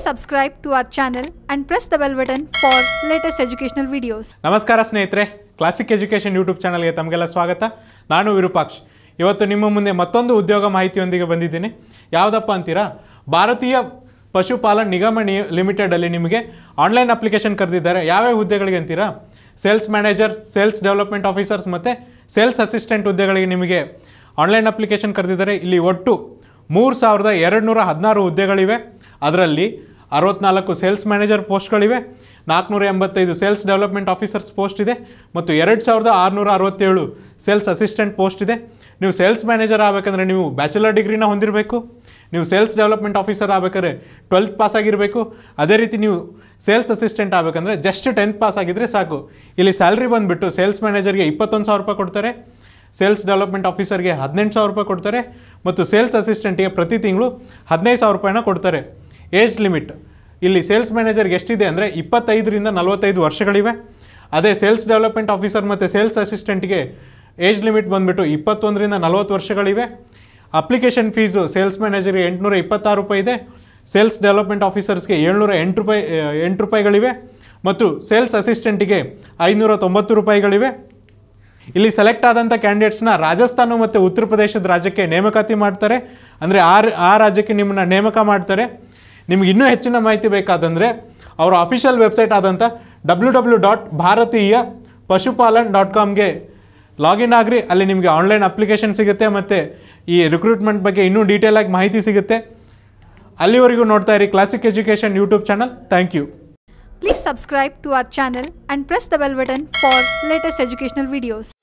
subscribe to our channel and press the bell button for latest educational videos. ನಮಸ್ಕಾರ ಸ್ನೇಹಿತರೆ classic Education YouTube ಚಾನಲ್ಗೆ ತಮಗೆಲ್ಲ ಸ್ವಾಗತ ನಾನು ವಿರೂಪಾಕ್ಷ್ ಇವತ್ತು ನಿಮ್ಮ ಮುಂದೆ ಮತ್ತೊಂದು ಉದ್ಯೋಗ ಮಾಹಿತಿಯೊಂದಿಗೆ ಬಂದಿದ್ದೀನಿ ಯಾವುದಪ್ಪ ಅಂತೀರಾ ಭಾರತೀಯ ಪಶುಪಾಲನ್ ನಿಗಮ ನಿ ಲಿಮಿಟೆಡಲ್ಲಿ ನಿಮಗೆ ಆನ್ಲೈನ್ ಅಪ್ಲಿಕೇಶನ್ ಕರೆದಿದ್ದಾರೆ ಯಾವ್ಯಾವ ಹುದ್ದೆಗಳಿಗೆ ಅಂತೀರಾ sales manager sales development officers ಮತ್ತು ಸೇಲ್ಸ್ ಅಸಿಸ್ಟೆಂಟ್ ಹುದ್ದೆಗಳಿಗೆ ನಿಮಗೆ ಆನ್ಲೈನ್ ಅಪ್ಲಿಕೇಶನ್ ಕರೆದಿದ್ದಾರೆ ಇಲ್ಲಿ ಒಟ್ಟು ಮೂರು ಸಾವಿರದ ಎರಡು ನೂರ ಹದಿನಾರು ಹುದ್ದೆಗಳಿವೆ ಅದರಲ್ಲಿ ಅರವತ್ನಾಲ್ಕು ಸೇಲ್ಸ್ ಮ್ಯಾನೇಜರ್ ಪೋಸ್ಟ್ಗಳಿವೆ ನಾಲ್ಕುನೂರ ಎಂಬತ್ತೈದು ಸೇಲ್ಸ್ ಡೆವಲಪ್ಮೆಂಟ್ ಆಫೀಸರ್ಸ್ ಪೋಸ್ಟ್ ಇದೆ ಮತ್ತು ಎರಡು ಸಾವಿರದ ಆರುನೂರ ಅರವತ್ತೇಳು ಸೇಲ್ಸ್ ಅಸಿಸ್ಟೆಂಟ್ ಪೋಸ್ಟ್ ಇದೆ ನೀವು ಸೇಲ್ಸ್ ಮ್ಯಾನೇಜರ್ ಆಗಬೇಕಂದ್ರೆ ನೀವು ಬ್ಯಾಚುಲರ್ ಡಿಗ್ರಿನ ಹೊಂದಿರಬೇಕು ನೀವು ಸೇಲ್ಸ್ ಡೆವಲಪ್ಮೆಂಟ್ ಆಫೀಸರ್ ಆಗಬೇಕಾದ್ರೆ ಟ್ವೆಲ್ತ್ ಪಾಸ್ ಆಗಿರಬೇಕು ಅದೇ ರೀತಿ ನೀವು ಸೇಲ್ಸ್ ಅಸಿಸ್ಟೆಂಟ್ ಆಗಬೇಕಂದ್ರೆ ಜಸ್ಟ್ ಟೆಂತ್ ಪಾಸ್ ಆಗಿದ್ರೆ ಸಾಕು ಇಲ್ಲಿ ಸ್ಯಾಲ್ರಿ ಬಂದುಬಿಟ್ಟು ಸೇಲ್ಸ್ ಮ್ಯಾನೇಜರ್ಗೆ ಇಪ್ಪತ್ತೊಂದು ಸಾವಿರ ರೂಪಾಯಿ ಕೊಡ್ತಾರೆ ಸೇಲ್ಸ್ ಡೆವಲಪ್ಮೆಂಟ್ ಆಫೀಸರ್ಗೆ ಹದಿನೆಂಟು ಸಾವಿರ ರೂಪಾಯಿ ಕೊಡ್ತಾರೆ ಮತ್ತು ಸೇಲ್ಸ್ ಅಸಿಸ್ಟೆಂಟ್ಗೆ ಪ್ರತಿ ತಿಂಗಳು ಹದಿನೈದು ಸಾವಿರ ರೂಪಾಯಿನ ಕೊಡ್ತಾರೆ ಏಜ್ ಲಿಮಿಟ್ ಇಲ್ಲಿ ಸೇಲ್ಸ್ ಮ್ಯಾನೇಜರ್ಗೆ ಎಷ್ಟಿದೆ ಅಂದರೆ ಇಪ್ಪತ್ತೈದರಿಂದ ನಲವತ್ತೈದು ವರ್ಷಗಳಿವೆ ಅದೇ ಸೇಲ್ಸ್ ಡೆವಲಪ್ಮೆಂಟ್ ಆಫೀಸರ್ ಮತ್ತು ಸೇಲ್ಸ್ ಅಸಿಸ್ಟೆಂಟ್ಗೆ ಏಜ್ ಲಿಮಿಟ್ ಬಂದುಬಿಟ್ಟು ಇಪ್ಪತ್ತೊಂದರಿಂದ ನಲವತ್ತು ವರ್ಷಗಳಿವೆ ಅಪ್ಲಿಕೇಶನ್ ಫೀಸು ಸೇಲ್ಸ್ ಮ್ಯಾನೇಜರ್ಗೆ ಎಂಟುನೂರ ಇಪ್ಪತ್ತಾರು ರೂಪಾಯಿ ಇದೆ ಸೇಲ್ಸ್ ಡೆವಲಪ್ಮೆಂಟ್ ಆಫೀಸರ್ಸ್ಗೆ ಏಳ್ನೂರ ಎಂಟು ರೂಪಾಯಿ ಆ, ಎಂಟು ರೂಪಾಯಿಗಳಿವೆ ಮತ್ತು ಸೇಲ್ಸ್ ಅಸಿಸ್ಟೆಂಟಿಗೆ ಐನೂರ ತೊಂಬತ್ತು ರೂಪಾಯಿಗಳಿವೆ ಇಲ್ಲಿ ಸೆಲೆಕ್ಟ್ ಆದಂಥ ಕ್ಯಾಂಡಿಡೇಟ್ಸ್ನ ರಾಜಸ್ಥಾನ ಮತ್ತು ಉತ್ತರ ಪ್ರದೇಶದ ರಾಜ್ಯಕ್ಕೆ ನೇಮಕಾತಿ ಮಾಡ್ತಾರೆ ಅಂದರೆ ಆ ಆ ರಾಜ್ಯಕ್ಕೆ ನಿಮ್ಮನ್ನ ನೇಮಕ ಮಾಡ್ತಾರೆ ನಿಮ್ಗೆ ಇನ್ನೂ ಹೆಚ್ಚಿನ ಮಾಹಿತಿ ಬೇಕಾದಂದರೆ ಅವರ ಅಫಿಷಿಯಲ್ ವೆಬ್ಸೈಟ್ ಆದಂಥ W W dot Bharatiya Pashupalan dot ಕಾಮ್ಗೆ login ಆಗ್ರಿ ಅಲ್ಲಿ ನಿಮಗೆ ಆನ್ಲೈನ್ ಅಪ್ಲಿಕೇಶನ್ ಸಿಗುತ್ತೆ ಮತ್ತು ಈ ರಿಕ್ರೂಟ್ಮೆಂಟ್ ಬಗ್ಗೆ ಇನ್ನೂ ಡೀಟೇಲಾಗಿ ಮಾಹಿತಿ ಸಿಗುತ್ತೆ ಅಲ್ಲಿವರೆಗೂ ನೋಡ್ತಾ ಇರಿ Classic Education YouTube channel thank you Please subscribe to our channel and press the bell button for latest educational videos.